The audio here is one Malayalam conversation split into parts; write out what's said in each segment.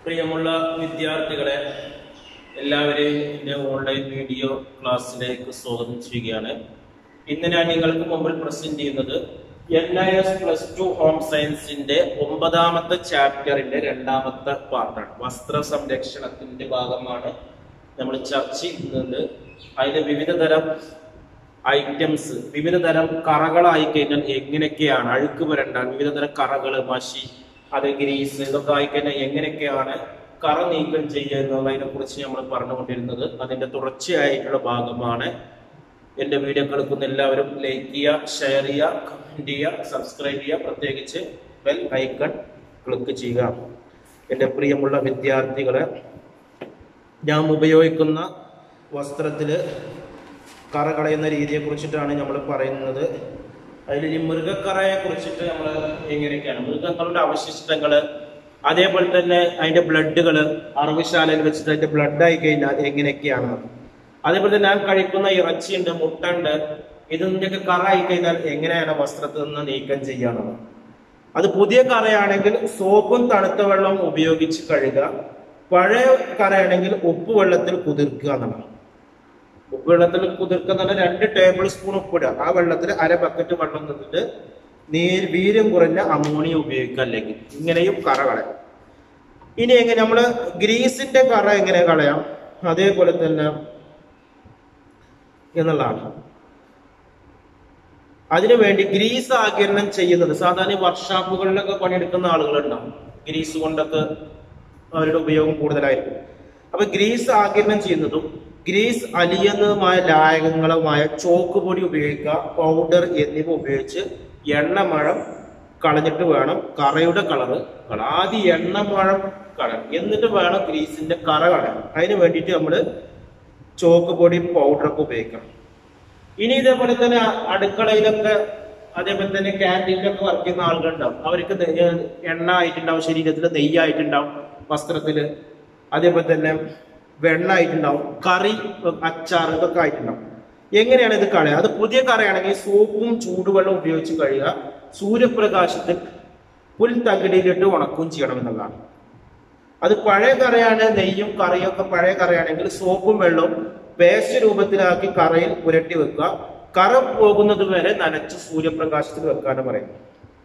പ്രിയമുള്ള വിദ്യാർത്ഥികളെ എല്ലാവരെയും എൻ്റെ ഓൺലൈൻ വീഡിയോ ക്ലാസ്സിലേക്ക് സ്വാഗതം ചെയ്യുകയാണ് ഇന്ന് ഞാൻ നിങ്ങൾക്ക് മുമ്പിൽ പ്രസന്റ് ചെയ്യുന്നത് N I S plus two home സയൻസിന്റെ ഒമ്പതാമത്തെ ചാപ്റ്ററിന്റെ രണ്ടാമത്തെ പാർട്ടാണ് വസ്ത്ര സംരക്ഷണത്തിന്റെ ഭാഗമാണ് നമ്മൾ ചർച്ച ചെയ്യുന്നത് അതിന്റെ വിവിധ തരം ഐറ്റംസ് വിവിധ തരം കറകളായി കഴിഞ്ഞാൽ എങ്ങനെയൊക്കെയാണ് അഴുക്ക് പുരണ്ടാൻ വിവിധ തരം കറകള് മഷി അത് ഗ്രീസ് ഇതൊക്കെ ആയിക്കഴിഞ്ഞാൽ എങ്ങനെയൊക്കെയാണ് കറ നീക്കം ചെയ്യുക എന്നുള്ളതിനെ കുറിച്ച് നമ്മൾ പറഞ്ഞുകൊണ്ടിരുന്നത് അതിന്റെ തുടർച്ചയായിട്ടുള്ള ഭാഗമാണ് എന്റെ വീഡിയോ കേൾക്കുന്ന എല്ലാവരും ലൈക്ക് ചെയ്യുക ഷെയർ ചെയ്യുക കമന്റ് ചെയ്യുക സബ്സ്ക്രൈബ് ചെയ്യുക പ്രത്യേകിച്ച് ബെൽ ഐക്കൺ ക്ലിക്ക് ചെയ്യുക എൻ്റെ പ്രിയമുള്ള വിദ്യാർത്ഥികളെ ഞാൻ ഉപയോഗിക്കുന്ന വസ്ത്രത്തില് കറ കളയുന്ന രീതിയെ കുറിച്ചിട്ടാണ് നമ്മൾ പറയുന്നത് അതിൽ ഈ മൃഗക്കറയെ കുറിച്ചിട്ട് നമ്മൾ എങ്ങനെയൊക്കെയാണ് മൃഗങ്ങളുടെ അവശിഷ്ടങ്ങള് അതേപോലെ തന്നെ അതിന്റെ ബ്ലഡുകള് അറവുശാലയിൽ വെച്ചിട്ട് അതിന്റെ ബ്ലഡ് ആയി കഴിഞ്ഞാൽ എങ്ങനെയൊക്കെയാണ് അതേപോലെ തന്നെ ഞാൻ കഴിക്കുന്ന ഇറച്ചിയുണ്ട് മുട്ടുണ്ട് ഇതിന്റെയൊക്കെ കറ ആയി കഴിഞ്ഞാൽ എങ്ങനെയാണ് വസ്ത്രത്തിൽ നിന്ന് നീക്കം ചെയ്യാനുള്ളത് അത് പുതിയ കറയാണെങ്കിൽ സോപ്പും തണുത്ത വെള്ളവും ഉപയോഗിച്ച് കഴുകുക പഴയ കറയാണെങ്കിൽ ഉപ്പ് വെള്ളത്തിൽ കുതിർക്കുക എന്നുള്ളതാണ് ഉപ്പ് വെള്ളത്തിൽ കുതിർക്കുന്ന രണ്ട് ടേബിൾ സ്പൂൺ ഉപ്പിടുക ആ വെള്ളത്തിൽ അര ബക്കറ്റ് വെള്ളം നിന്നിട്ട് നീര് വീര്യം കുറഞ്ഞ അമോണിയ ഉപയോഗിക്കുക അല്ലെങ്കിൽ ഇങ്ങനെയും കറ കളയാം ഇനി എങ്ങനെ നമ്മള് ഗ്രീസിന്റെ കറ എങ്ങനെ കളയാം അതേപോലെ തന്നെ എന്നുള്ളതാണ് അതിനുവേണ്ടി ഗ്രീസ് ആകിരണം ചെയ്യുന്നത് സാധാരണ വർക്ക്ഷോപ്പുകളിലൊക്കെ പണിയെടുക്കുന്ന ആളുകളുണ്ടാവും ഗ്രീസ് കൊണ്ടൊക്കെ അവരുടെ ഉപയോഗം കൂടുതലായിരിക്കും അപ്പൊ ഗ്രീസ് ആകിരണം ചെയ്യുന്നതും ഗ്രീസ് അലിയുന്നതുമായ ലായകങ്ങളുമായ ചോക്ക് പൊടി ഉപയോഗിക്കുക പൗഡർ എന്നിവ ഉപയോഗിച്ച് എണ്ണമഴം കളഞ്ഞിട്ട് വേണം കറയുടെ കളറ് കള ആദ്യം എണ്ണമഴം കളയണം എന്നിട്ട് വേണം ഗ്രീസിന്റെ കറ കളയാൻ അതിന് വേണ്ടിയിട്ട് നമ്മൾ ചോക്ക് പൊടി പൗഡറൊക്കെ ഉപയോഗിക്കണം ഇനി ഇതേപോലെ തന്നെ അടുക്കളയിലൊക്കെ അതേപോലെ തന്നെ ക്യാൻറ്റീനിലൊക്കെ വർക്ക് ചെയ്യുന്ന ആളുകളുണ്ടാവും അവർക്ക് നെ- എണ്ണ ആയിട്ടുണ്ടാവും ശരീരത്തിൽ നെയ്യായിട്ടുണ്ടാവും വസ്ത്രത്തില് അതേപോലെ തന്നെ വെണ്ണ ആയിട്ടുണ്ടാവും കറി അച്ചാർ ഇതൊക്കെ ആയിട്ടുണ്ടാവും എങ്ങനെയാണ് ഇത് കളയുക അത് പുതിയ കറയാണെങ്കിൽ സോപ്പും ചൂടുവെള്ളം ഉപയോഗിച്ച് കഴുകുക സൂര്യപ്രകാശത്തിൽ പുൽ തകിടിയിലിട്ട് ഉണക്കുകയും ചെയ്യണം എന്നുള്ളതാണ് അത് പഴയ കറയാണ് നെയ്യും കറിയും ഒക്കെ പഴയ കറയാണെങ്കിൽ സോപ്പും വെള്ളവും പേസ്റ്റ് രൂപത്തിലാക്കി കറയിൽ പുരട്ടി വെക്കുക കറ പോകുന്നത് വരെ നനച്ച് സൂര്യപ്രകാശത്തിൽ വെക്കാനും പറയുന്നു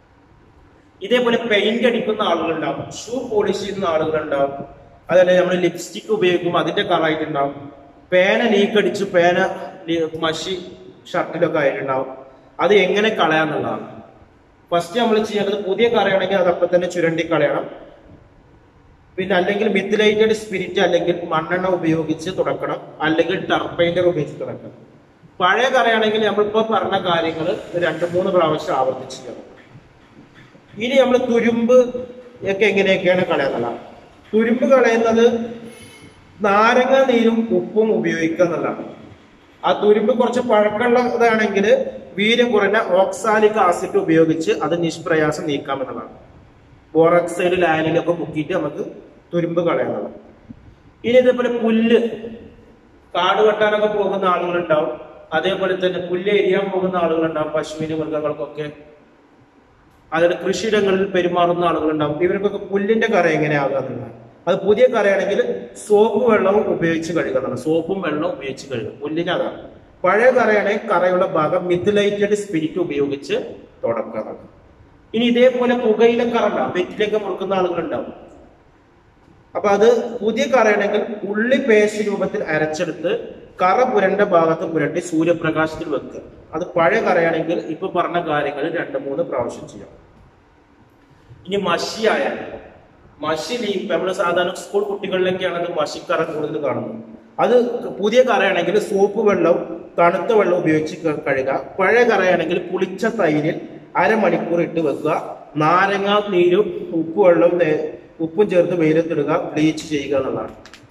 ഇതേപോലെ പെയിന്റ് അടിക്കുന്ന ആളുകളുണ്ടാവും ഷൂ പോളിഷ് ചെയ്യുന്ന ആളുകളുണ്ടാവും അതല്ല നമ്മൾ ലിപ്സ്റ്റിക് ഉപയോഗിക്കുമ്പോൾ അതിന്റെ കളറായിട്ടുണ്ടാവും പേന ലീക്കടിച്ച് പേന ലി- മഷി ഷർട്ടിലൊക്കെ ആയിട്ടുണ്ടാവും അത് എങ്ങനെ കളയാന്നുള്ളതാണ് ഫസ്റ്റ് നമ്മൾ ചെയ്യേണ്ടത് പുതിയ കറയാണെങ്കിൽ അത് അപ്പം തന്നെ ചുരണ്ടി കളയണം പിന്നെ അല്ലെങ്കിൽ മിത്തിലൈറ്റഡ് സ്പിരിറ്റ് അല്ലെങ്കിൽ മണ്ണെണ്ണ ഉപയോഗിച്ച് തുടക്കണം അല്ലെങ്കിൽ ടർപ്പൈൻഡർ ഉപയോഗിച്ച് തുടക്കണം പഴയ കറയാണെങ്കിൽ നമ്മളിപ്പോ പറഞ്ഞ കാര്യങ്ങൾ രണ്ട് മൂന്ന് പ്രാവശ്യം ആവർത്തിച്ച് ചെയ്യണം ഇനി നമ്മൾ തുരുമ്പ് ഒക്കെ എങ്ങനെയൊക്കെയാണ് കളയുന്നതാണ് തുരുമ്പ് കളയുന്നത് നാരങ്ങ നീരും ഉപ്പും ഉപയോഗിക്കുക എന്നുള്ളതാണ് ആ തുരുമ്പ് കുറച്ച് പഴക്കമുള്ളതാണെങ്കിൽ വീര്യം കുറഞ്ഞ ഓക്സാലിക് ആസിഡ് ഉപയോഗിച്ച് അത് നിഷ്പ്രയാസം നീക്കാമെന്നുള്ളതാണ് ബോറക്സൈഡ് ലായനിലൊക്കെ മുക്കിയിട്ട് നമുക്ക് തുരുമ്പ് കളയുന്നത് ഇനി ഇതേപോലെ പുല്ല് കാട് വെട്ടാനൊക്കെ പോകുന്ന ആളുകളുണ്ടാവും അതേപോലെ തന്നെ പുല്ല് എരിയാൻ പോകുന്ന ആളുകളുണ്ടാവും പശുവിന് മൃഗങ്ങൾക്കൊക്കെ അതിൽ കൃഷിയിടങ്ങളിൽ പെരുമാറുന്ന ആളുകളുണ്ടാവും ഇവർക്കൊക്കെ പുല്ലിന്റെ കറ എങ്ങനെയാകുക എന്നുള്ളത് അത് പുതിയ കറയാണെങ്കിൽ സോപ്പ് വെള്ളവും ഉപയോഗിച്ച് കഴുകുന്നതാണ് സോപ്പും വെള്ളവും ഉപയോഗിച്ച് കഴുകുക പുല്ലിന് അതാണ് പഴയ കറയാണെങ്കിൽ കറയുള്ള ഭാഗം മിഥിലൈറ്റഡ് സ്പിരിറ്റ് ഉപയോഗിച്ച് തുടക്കുന്നത് ഇനി ഇതേപോലെ പുകയില കറ ഉണ്ടാവും വെറ്റിലൊക്കെ മുറുക്കുന്ന ആളുകളുണ്ടാവും അപ്പൊ അത് പുതിയ കറയാണെങ്കിൽ ഉള്ളി പേസ്റ്റ് രൂപത്തിൽ അരച്ചെടുത്ത് കറ പുരണ്ട ഭാഗത്ത് പുരട്ടി സൂര്യപ്രകാശത്തിൽ വെക്കുക അത് പഴയ കറയാണെങ്കിൽ ഇപ്പൊ പറഞ്ഞ കാര്യങ്ങൾ രണ്ട് മൂന്ന് പ്രാവശ്യം ചെയ്യാം ഇനി മഷിയായാൽ മഷി ലീക്ക് നമ്മൾ സാധാരണ സ്കൂൾ കുട്ടികളിലൊക്കെയാണ് അത് മഷിക്കറ കൂടുതൽ കാണുന്നത് അത് പുതിയ കറയാണെങ്കിൽ സോപ്പ് വെള്ളവും തണുത്ത വെള്ളം ഉപയോഗിച്ച് ക- കഴുകുക പഴയ കറയാണെങ്കിൽ പുളിച്ച തൈരിൽ അരമണിക്കൂർ ഇട്ട് വെക്കുക നാരങ്ങ നീരും ഉപ്പ് വെള്ളവും നേ- ഉപ്പും ചേർത്ത് വെയിലത്തിടുക ബ്ലീച്ച് ചെയ്യുക എന്നുള്ളതാണ്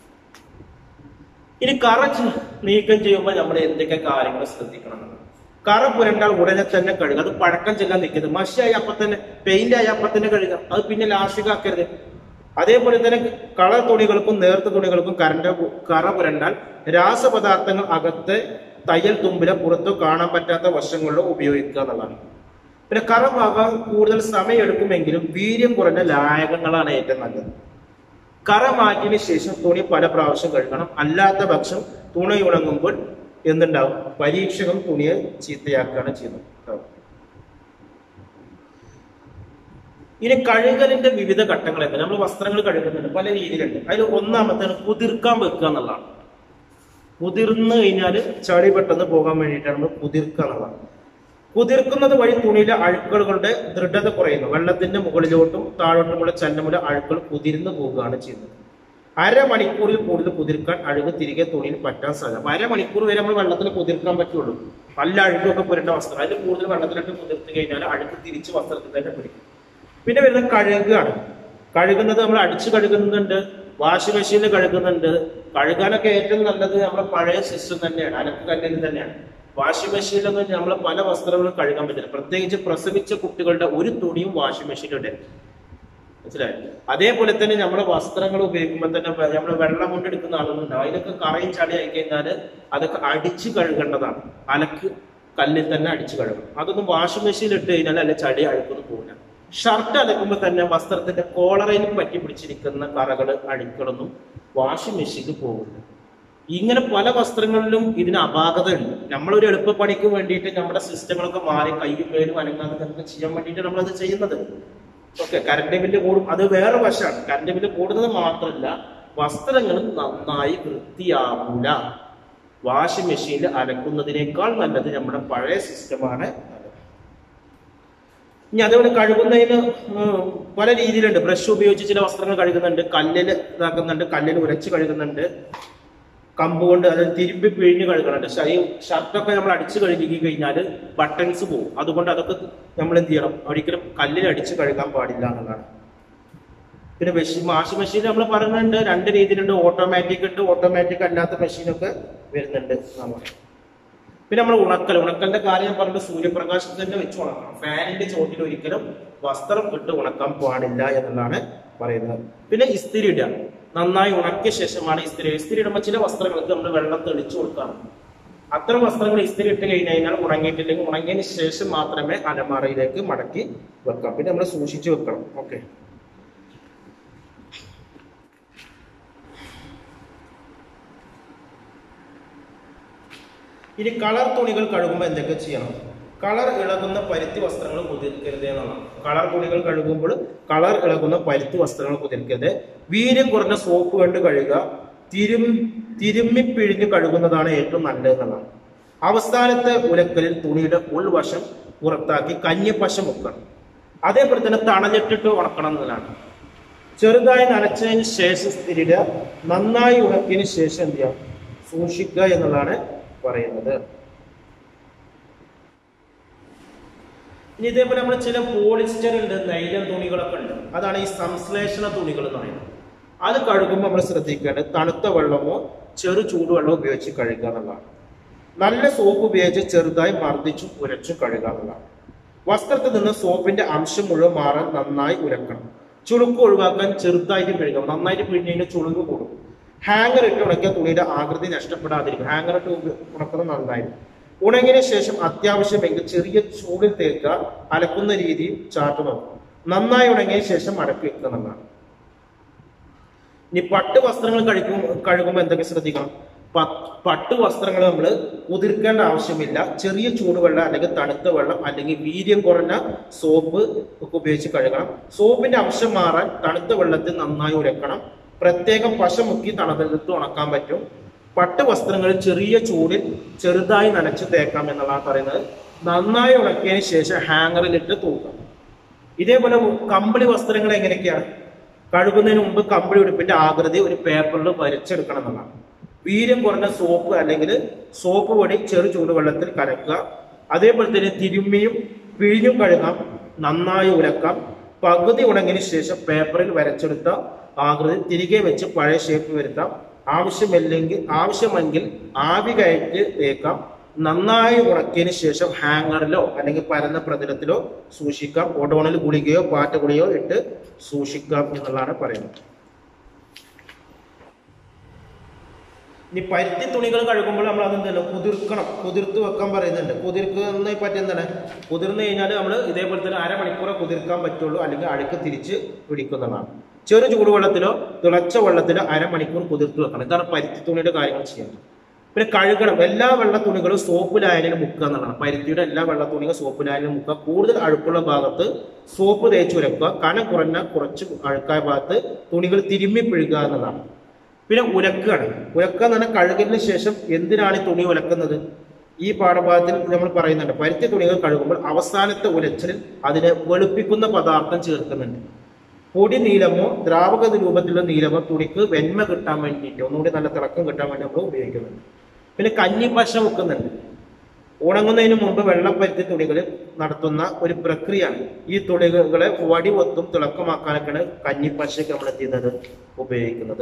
ഇനി കറ ചെ- നീക്കം ചെയ്യുമ്പോൾ നമ്മൾ എന്തൊക്കെ കാര്യങ്ങൾ ശ്രദ്ധിക്കണം എന്നുള്ളത്. കറ പുരണ്ടാൽ ഉടനെ തന്നെ കഴുകുക അത് പഴക്കം ചെല്ലാൻ നിൽക്കരുത് മഷിയായി അപ്പൊ തന്നെ പെയിന്റ് ആയി അപ്പൊ തന്നെ കഴുകുക അത് പിന്നെ ലാസ്റ്റിക് ആക്കരുത് അതേപോലെ തന്നെ കളർ തുണികൾക്കും നേർത്ത തുണികൾക്കും കറണ്ട് പു- കറ പുരണ്ടാൽ രാസപദാർത്ഥങ്ങൾ അകത്ത് തയ്യൽ തുമ്പിലെ പുറത്തു കാണാൻ പറ്റാത്ത വശങ്ങളിലോ ഉപയോഗിക്കുക എന്നുള്ളതാണ് പിന്നെ കറ പാകാൻ കൂടുതൽ സമയം എടുക്കുമെങ്കിലും വീര്യം കുറഞ്ഞ ലായകങ്ങളാണ് ഏറ്റവും നല്ലത് കറ മാറ്റിയതിന് ശേഷം തുണി പല പ്രാവശ്യം കഴുകണം അല്ലാത്ത പക്ഷം തുണി ഉണങ്ങുമ്പോൾ എന്തുണ്ടാവും പരീക്ഷകം തുണിയെ ചീത്തയാക്കുകയാണ് ചെയ്യുന്നത് കേട്ടോ. ഇനി കഴുകലിന്റെ വിവിധ ഘട്ടങ്ങൾ എന്താ നമ്മൾ വസ്ത്രങ്ങൾ കഴുകുന്നുണ്ട് പല രീതിയിലുണ്ട് അതിൽ ഒന്നാമത്തെ കുതിർക്കാൻ വെക്കുക എന്നുള്ളതാണ് കുതിർന്നു കഴിഞ്ഞാൽ ചളി പെട്ടെന്ന് പോകാൻ വേണ്ടിയിട്ടാണ് നമ്മൾ കുതിർക്കുക എന്നുള്ളത് കുതിർക്കുന്നത് വഴി തുണിയിലെ അഴുക്കുകളുടെ ദൃഢത കുറയുന്നു വെള്ളത്തിന്റെ മുകളിലോട്ടും താഴോട്ടുമുള്ള ചലനമുള്ള അഴുക്കൾ കുതിർന്നു പോവുകയാണ് ചെയ്യുന്നത് അരമണിക്കൂറിൽ കൂടുതൽ കുതിർക്കാൻ അഴുക്ക് തിരികെ തുണിയിൽ പറ്റാൻ സാധ്യത അപ്പൊ അരമണിക്കൂർ വരെ നമ്മൾ വെള്ളത്തിൽ കുതിർക്കാൻ പറ്റുള്ളൂ നല്ല അഴുക്കൊക്കെ പുരണ്ട വസ്ത്രം അതിൽ കൂടുതൽ വെള്ളത്തിലിട്ട് കുതിർത്ത് കഴിഞ്ഞാൽ അഴുക്ക് തിരിച്ച് വസ്ത്രത്തിൽ തന്നെ പിടിക്കും പിന്നെ വരുന്നത് കഴുകുകയാണ് കഴുകുന്നത് നമ്മൾ അടിച്ചു കഴുകുന്നുണ്ട് വാഷിംഗ് മെഷീനിൽ കഴുകുന്നുണ്ട് കഴുകാനൊക്കെ ഏറ്റവും നല്ലത് നമ്മുടെ പഴയ സിസ്റ്റം തന്നെയാണ് അലക്ക് കല്ലിൽ തന്നെയാണ് വാഷിംഗ് മെഷീനിലൊന്നും നമ്മൾ പല വസ്ത്രങ്ങളും കഴുകാൻ പറ്റില്ല പ്രത്യേകിച്ച് പ്രസവിച്ച കുട്ടികളുടെ ഒരു തുണിയും വാഷിംഗ് മെഷീനിൽ ഇടരുത് മനസ്സിലായി അതേപോലെ തന്നെ നമ്മുടെ വസ്ത്രങ്ങൾ ഉപയോഗിക്കുമ്പോൾ തന്നെ നമ്മൾ വെള്ളം കൊണ്ടെടുക്കുന്ന ആളുകളുണ്ടാവും അതിലൊക്കെ കറയും ചളി ആയി കഴിഞ്ഞാൽ അതൊക്കെ അടിച്ച് കഴുകേണ്ടതാണ് അലക്ക് കല്ലിൽ തന്നെ അടിച്ച് കഴുകണം അതൊന്നും വാഷിംഗ് മെഷീനിൽ ഇട്ട് കഴിഞ്ഞാൽ അല്ല ചളി അഴുക്കൊന്നും പോകില്ല ഷർട്ട് അലക്കുമ്പോൾ തന്നെ വസ്ത്രത്തിന്റെ കോളറയിൽ പറ്റി പിടിച്ചിരിക്കുന്ന കറകൾ അഴുക്കളൊന്നും വാഷിംഗ് മെഷീനിൽ പോകില്ല ഇങ്ങനെ പല വസ്ത്രങ്ങളിലും ഇതിന് അപാകത ഉണ്ട് നമ്മളൊരു എളുപ്പപ്പണിക്ക് വേണ്ടിയിട്ട് നമ്മുടെ സിസ്റ്റങ്ങളൊക്കെ മാറി കയ്യും പേരും അനങ്ങാതെ നമുക്ക് ചെയ്യാൻ വേണ്ടിയിട്ട് നമ്മളത് ചെയ്യുന്നത് ഓക്കെ കറണ്ട് ബില്ല് കൂടും അത് വേറെ വശമാണ് കറണ്ട് ബില്ല് കൂടുന്നത് മാത്രമല്ല വസ്ത്രങ്ങൾ നന്നായി വൃത്തിയാവൂല വാഷിംഗ് മെഷീനിൽ അലക്കുന്നതിനേക്കാൾ നല്ലത് നമ്മുടെ പഴയ സിസ്റ്റമാണ് ഇനി അതേപോലെ കഴുകുന്നതിന് ഉം, പല രീതിയിലുണ്ട് ബ്രഷ് ഉപയോഗിച്ച് ചില വസ്ത്രങ്ങൾ കഴുകുന്നുണ്ട് കല്ലിൽ ഇതാക്കുന്നുണ്ട് കല്ലിൽ ഉരച്ച് കഴുകുന്നുണ്ട് കമ്പ് കൊണ്ട് അതായത് തിരുമ്പി പിഴിഞ്ഞ് കഴുകണുണ്ട് പക്ഷെ ഈ ഷർട്ടൊക്കെ നമ്മൾ അടിച്ച് കഴുകി കഴിഞ്ഞാൽ ബട്ടൺസ് പോകും അതുകൊണ്ട് അതൊക്കെ നമ്മൾ എന്ത് ചെയ്യണം ഒരിക്കലും കല്ലിൽ അടിച്ച് കഴുകാൻ പാടില്ല എന്നുള്ളതാണ് പിന്നെ മെഷീൻ വാഷിംഗ് മെഷീൻ നമ്മൾ പറയുന്നുണ്ട് രണ്ട് രീതിയിലുണ്ട് ഓട്ടോമാറ്റിക് ഉണ്ട് ഓട്ടോമാറ്റിക് അല്ലാത്ത മെഷീനൊക്കെ വരുന്നുണ്ട് നമ്മൾ പിന്നെ നമ്മൾ ഉണക്കൽ ഉണക്കലിന്റെ കാര്യം ഞാൻ പറഞ്ഞത് സൂര്യപ്രകാശത്തിൽ തന്നെ വെച്ച് ഉണക്കണം ഫാനിന്റെ ചോട്ടിൽ ഒരിക്കലും വസ്ത്രം ഇട്ട് ഉണക്കാൻ പാടില്ല എന്നുള്ളതാണ് പറയുന്നത് പിന്നെ ഇസ്തിരി ഇടുക നന്നായി ഉണക്കിയ ശേഷമാണ് ഇസ്തിരി ഇസ്തിരി ഇടുമ്പോൾ ചില വസ്ത്രങ്ങൾക്ക് നമ്മൾ വെള്ളം തെളിച്ചു കൊടുക്കണം അത്തരം വസ്ത്രങ്ങൾ ഇസ്തിരി ഇട്ട് കഴിഞ്ഞ് കഴിഞ്ഞാൽ ഉണങ്ങിയിട്ടില്ലെങ്കിൽ ഉണങ്ങിയതിന് ശേഷം മാത്രമേ അലമാറയിലേക്ക് മടക്കി വെക്കാം പിന്നെ നമ്മൾ സൂക്ഷിച്ചു വെക്കണം ഓക്കെ ഇനി കളർ തുണികൾ കഴുകുമ്പോൾ എന്തൊക്കെ ചെയ്യണം കളർ ഇളകുന്ന പരുത്തി വസ്ത്രങ്ങൾ കുതിർക്കരുത് എന്നുള്ളതാണ് കളർ തുണികൾ കഴുകുമ്പോൾ കളർ ഇളകുന്ന പരുത്തി വസ്ത്രങ്ങൾ കുതിർക്കരുത് വീര്യം കുറഞ്ഞ സോപ്പ് കൊണ്ട് കഴുകുക തിരും തിരുമ്മി പിഴിഞ്ഞ് കഴുകുന്നതാണ് ഏറ്റവും നല്ലത് എന്നുള്ളതാണ് അവസാനത്തെ ഉലക്കലിൽ തുണിയുടെ ഉൾവശം പുറത്താക്കി കഞ്ഞിപ്പശ മുക്കണം അതേപോലെ തന്നെ തണലിട്ടിട്ട് ഉണക്കണം എന്നതാണ് ചെറുതായി നനച്ചതിന് ശേഷം സ്ഥിരിടുക നന്നായി ഉണക്കിയതിന് ശേഷം എന്ത് ചെയ്യാം സൂക്ഷിക്കുക എന്നുള്ളതാണ് പറയുന്നത് ഇനി ഇതേപോലെ നമ്മൾ ചില പോളിസ്റ്റർ ഉണ്ട് നൈലൻ തുണികളൊക്കെ ഉണ്ട് അതാണ് ഈ സംശ്ലേഷണ തുണികൾ എന്ന് പറയുന്നത് അത് കഴുകുമ്പോൾ നമ്മൾ ശ്രദ്ധിക്കേണ്ടത് തണുത്ത വെള്ളമോ ചെറു ചൂടുവെള്ളമോ ഉപയോഗിച്ച് കഴുകുക എന്നുള്ളതാണ് നല്ല സോപ്പ് ഉപയോഗിച്ച് ചെറുതായി മർദ്ദിച്ചു ഉരച്ചു കഴുകുക എന്നുള്ളതാണ് വസ്ത്രത്തിൽ നിന്ന് സോപ്പിന്റെ അംശം മുഴുവൻ മാറാൻ നന്നായി ഉരക്കണം ചുളുക്ക് ഒഴിവാക്കാൻ ചെറുതായിട്ട് പിഴുകണം നന്നായിട്ട് പിഴിഞ്ഞതിന് ചുളുക്ക് കൂടും ഹാങ്ങർ ഇട്ട് ഉണക്കിയ തുണിയുടെ ആകൃതി നഷ്ടപ്പെടാതിരിക്കും ഹാങ്ങർ ഇട്ട് ഉപ- ഉണക്കുന്നത് നന്നായിരിക്കും ഉണങ്ങിയതിനു ശേഷം അത്യാവശ്യമെങ്കിൽ ചെറിയ ചൂടിൽ തേക്കുക അലക്കുന്ന രീതിയും ചാർട്ട് നോക്കും നന്നായി ഉണങ്ങിയ ശേഷം മടക്കി വെക്കുക എന്നുള്ളതാണ് ഇനി പട്ട് വസ്ത്രങ്ങൾ കഴിക്കും കഴുകുമ്പോൾ എന്തൊക്കെ ശ്രദ്ധിക്കണം പ- പട്ട് വസ്ത്രങ്ങൾ നമ്മൾ കുതിർക്കേണ്ട ആവശ്യമില്ല ചെറിയ ചൂടുവെള്ളം അല്ലെങ്കിൽ തണുത്ത വെള്ളം അല്ലെങ്കിൽ വീര്യം കുറഞ്ഞ സോപ്പ് ഒക്കെ ഉപയോഗിച്ച് കഴുകണം സോപ്പിന്റെ അംശം മാറാൻ തണുത്ത വെള്ളത്തിൽ നന്നായി ഉരക്കണം പ്രത്യേകം പശ മുക്കി തണുതത്ത് ഉണക്കാൻ പറ്റും പട്ട് വസ്ത്രങ്ങൾ ചെറിയ ചൂടിൽ ചെറുതായി നനച്ച് തേക്കാം എന്നുള്ളതാണ് പറയുന്നത് നന്നായി ഉണക്കിയതിന് ശേഷം ഹാങ്ങറിലിട്ട് തൂക്കാം ഇതേപോലെ കമ്പിളി വസ്ത്രങ്ങൾ എങ്ങനെയൊക്കെയാണ് കഴുകുന്നതിന് മുമ്പ് കമ്പിളി ഉടുപ്പിന്റെ ആകൃതി ഒരു പേപ്പറിൽ വരച്ചെടുക്കണം എന്നുള്ളതാണ് വീര്യം കുറഞ്ഞ സോപ്പ് അല്ലെങ്കിൽ സോപ്പ് പൊടി ചെറു ചൂടുവെള്ളത്തിൽ കലക്കുക അതേപോലെ തന്നെ തിരുമ്മിയും പിഴിഞ്ഞും കഴുകാം നന്നായി ഉലക്കാം പകുതി ഉണങ്ങിയതിനു ശേഷം പേപ്പറിൽ വരച്ചെടുത്ത ആകൃതി തിരികെ വെച്ച് പഴയ ഷേപ്പ് വരുത്താം ആവശ്യമില്ലെങ്കിൽ ആവശ്യമെങ്കിൽ ആവി കയറ്റി തേക്കാം നന്നായി ഉണക്കിയതിനു ശേഷം ഹാങ്ങറിലോ അല്ലെങ്കിൽ പരന്ന പ്രതലത്തിലോ സൂക്ഷിക്കാം ഓടോണിൽ ഗുളികയോ പാറ്റ ഗുളികയോ ഇട്ട് സൂക്ഷിക്കാം എന്നുള്ളതാണ് പറയുന്നത് ഇനി പരുത്തി തുണികൾ കഴുകുമ്പോൾ നമ്മൾ അതെന്തല്ലോ കുതിർക്കണം കുതിർത്ത് വെക്കാൻ പറയുന്നുണ്ട് കുതിർക്കുന്നതിനെ പറ്റി എന്താണ് കുതിർന്നു കഴിഞ്ഞാൽ നമ്മൾ ഇതേപോലെ തന്നെ അരമണിക്കൂറെ കുതിർക്കാൻ പറ്റുള്ളൂ അല്ലെങ്കിൽ അഴുക്ക് തിരിച്ച് പിടിക്കുന്നതാണ് ചെറു ചൂടുവെള്ളത്തിലോ തിളച്ച വെള്ളത്തിലോ അരമണിക്കൂർ കുതിർത്ത് വെക്കണം ഇതാണ് പരുത്തി തുണിയുടെ കാര്യങ്ങൾ ചെയ്യുന്നത് പിന്നെ കഴുകണം എല്ലാ വെള്ള തുണികളും സോപ്പ് ലായനിൽ മുക്കുക എന്നുള്ളതാണ് പരുത്തിയുടെ എല്ലാ വെള്ള തുണികളും സോപ്പ് ലായനിൽ മുക്കുക കൂടുതൽ അഴുക്കുള്ള ഭാഗത്ത് സോപ്പ് തേച്ച് ഉരക്കുക കനം കുറഞ്ഞ കുറച്ച് അഴുക്കായ ഭാഗത്ത് തുണികൾ തിരുമ്മി പിഴുകുക എന്നതാണ് പിന്നെ ഉലക്കുകയാണ് ഉലക്കുക എന്ന് പറഞ്ഞാൽ കഴുകലിന് ശേഷം എന്തിനാണ് ഈ തുണി ഉലക്കുന്നത് ഈ പാഠഭാഗത്തിൽ നമ്മൾ പറയുന്നുണ്ട് പരുത്തി തുണികൾ കഴുകുമ്പോൾ അവസാനത്തെ ഉലച്ചിലിൽ അതിനെ വെളുപ്പിക്കുന്ന പദാർത്ഥം ചേർക്കുന്നുണ്ട് പൊടി നീലമോ ദ്രാവക രൂപത്തിലുള്ള നീലമോ തുണിക്ക് വെന്മ കിട്ടാൻ വേണ്ടിയിട്ട് ഒന്നുകൂടി നല്ല തിളക്കം കിട്ടാൻ വേണ്ടി നമ്മൾ ഉപയോഗിക്കുന്നുണ്ട് പിന്നെ കഞ്ഞിപ്പശ വെക്കുന്നുണ്ട് ഉണങ്ങുന്നതിന് മുമ്പ് വെള്ളപ്പരുത്തി തുണികൾ നടത്തുന്ന ഒരു പ്രക്രിയയാണ് ഈ തുണികളെ വടിവൊത്തും തിളക്കമാക്കാനൊക്കെയാണ് കഞ്ഞിപ്പശയ്ക്ക് നമ്മൾ എന്ത് ചെയ്യുന്നത് ഉപയോഗിക്കുന്നത്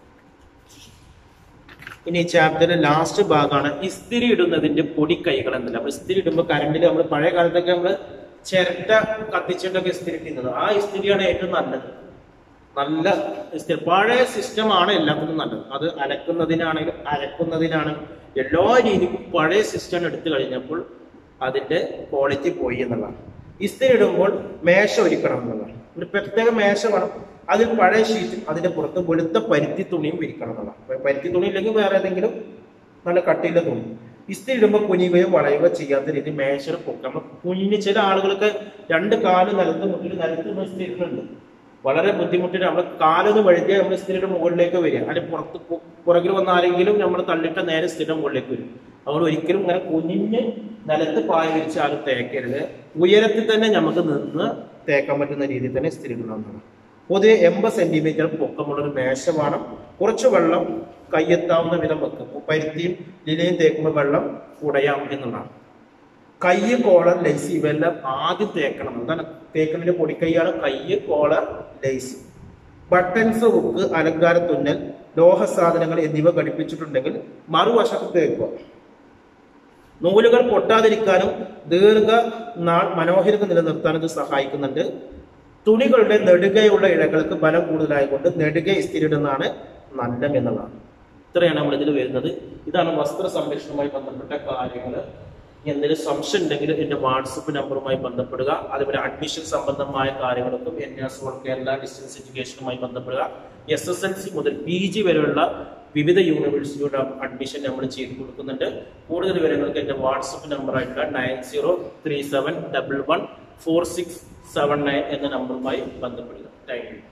ഇനി ഈ ചാപ്റ്ററിന്റെ ലാസ്റ്റ് ഭാഗമാണ് ഇസ്തിരി ഇടുന്നതിന്റെ പൊടിക്കൈകൾ എന്നല്ല അപ്പൊ ഇസ്തിരി ഇടുമ്പോൾ കറണ്ടിൽ നമ്മൾ പഴയ കാലത്തൊക്കെ നമ്മൾ ചിരട്ട കത്തിച്ചിട്ടൊക്കെ ഇസ്തിരി ഇട്ടിരുന്നത് ആ ഇസ്തിരിയാണ് ഏറ്റവും നല്ലത് നല്ല ഇസ്തിരി പഴയ സിസ്റ്റമാണ് എല്ലാത്തിനും നല്ലത് അത് അലക്കുന്നതിനാണെങ്കിലും അരക്കുന്നതിനാണെങ്കിലും എല്ലാ രീതിക്കും പഴയ സിസ്റ്റം എടുത്തു കഴിഞ്ഞപ്പോൾ അതിന്റെ ക്വാളിറ്റി പോയി എന്നുള്ളതാണ് ഇസ്തിരി ഇടുമ്പോൾ മേശ ഒരുക്കണം എന്നുള്ളതാണ് ഒരു പ്രത്യേക മേശ വേണം അതിൽ പഴയ ഷീറ്റും അതിന്റെ പുറത്ത് വെളുത്ത പരുത്തി തുണിയും വിരിക്കണം എന്നുള്ളതാണ് അപ്പൊ പരുത്തി തുണി ഇല്ലെങ്കിൽ വേറെ ഏതെങ്കിലും നല്ല കട്ടിയുള്ള തുണി ഇസ്തിരി ഇടുമ്പോൾ കുനിയുകയോ വളയുകയോ ചെയ്യാത്ത രീതി മേശയുടെ പൊക്കം നമ്മൾ കുഞ്ഞിന് ചില ആളുകൾക്ക് രണ്ട് കാല് നിലത്ത് മുട്ടിൽ നിലത്ത് ഇസ്തിരി ഇടുന്നുണ്ട് വളരെ ബുദ്ധിമുട്ടിട്ട് നമ്മൾ കാലൊന്ന് വഴുതിയാൽ നമ്മൾ സ്ഥിരയുടെ മുകളിലേക്ക് വരിക അല്ലെങ്കിൽ പുറത്ത് പു- പുറകിൽ വന്ന ആരെങ്കിലും നമ്മൾ തള്ളിട്ട നേരെ സ്ഥിരം മുകളിലേക്ക് വരും അതുകൊണ്ട് ഒരിക്കലും ഇങ്ങനെ കുഞ്ഞിഞ്ഞ് നിലത്ത് പായ വിരിച്ച് ആരും തേക്കരുത് ഉയരത്തിൽ തന്നെ നമുക്ക് നിന്ന് തേക്കാൻ പറ്റുന്ന രീതിയിൽ തന്നെ സ്ഥിരിടണമെന്നാണ് പൊതുവെ എൺപത് സെന്റിമീറ്റർ പൊക്കമുള്ള ഒരു മേശ വേണം കുറച്ച് വെള്ളം കയ്യെത്താവുന്ന വിധം വെക്കും പരുത്തിയും ലിലയും തേക്കുമ്പോൾ വെള്ളം ഉടയാം എന്നുള്ളതാണ് കയ്യ് കോളർ ലേസ് ഇവയെല്ലാം ആദ്യം തേക്കണം എന്താണ് തേക്കുന്നതിന്റെ പൊടിക്കൈയാണ് കയ്യ് കോളർ ലേസ് ബട്ടൺസ് ഹുക്ക് അലങ്കാര തുന്നൽ ലോഹ സാധനങ്ങൾ എന്നിവ ഘടിപ്പിച്ചിട്ടുണ്ടെങ്കിൽ മറുവശത്ത് തേക്കുക നൂലുകൾ പൊട്ടാതിരിക്കാനും ദീർഘ നാൾ മനോഹരത നിലനിർത്താനും ഇത് സഹായിക്കുന്നുണ്ട് തുണികളുടെ നെടുകയുള്ള ഇഴകൾക്ക് ബലം കൂടുതലായതുകൊണ്ട് നെടുക ഇസ്തിരിടുന്നതാണ് നല്ലം എന്നുള്ളതാണ് ഇത്രയാണ് നമ്മൾ ഇതിൽ വരുന്നത് ഇതാണ് വസ്ത്ര സംരക്ഷണവുമായി ബന്ധപ്പെട്ട കാര്യങ്ങൾ എന്തെങ്കിലും സംശയം ഉണ്ടെങ്കിൽ എന്റെ വാട്സപ്പ് നമ്പറുമായി ബന്ധപ്പെടുക അതുപോലെ അഡ്മിഷൻ സംബന്ധമായ കാര്യങ്ങൾക്കും N S one Kerala distance എഡ്യൂക്കേഷനുമായി ബന്ധപ്പെടുക എസ് എസ് എൽ സി മുതൽ പി ജി വരെയുള്ള വിവിധ യൂണിവേഴ്സിറ്റിയുടെ അഡ്മിഷൻ നമ്മൾ ചെയ്തു കൊടുക്കുന്നുണ്ട് കൂടുതൽ വിവരങ്ങൾക്ക് എന്റെ വാട്സപ്പ് നമ്പറായിട്ടുള്ള nine zero three seven double one four six seven nine എന്ന നമ്പറുമായി ബന്ധപ്പെടുക താങ്ക് യു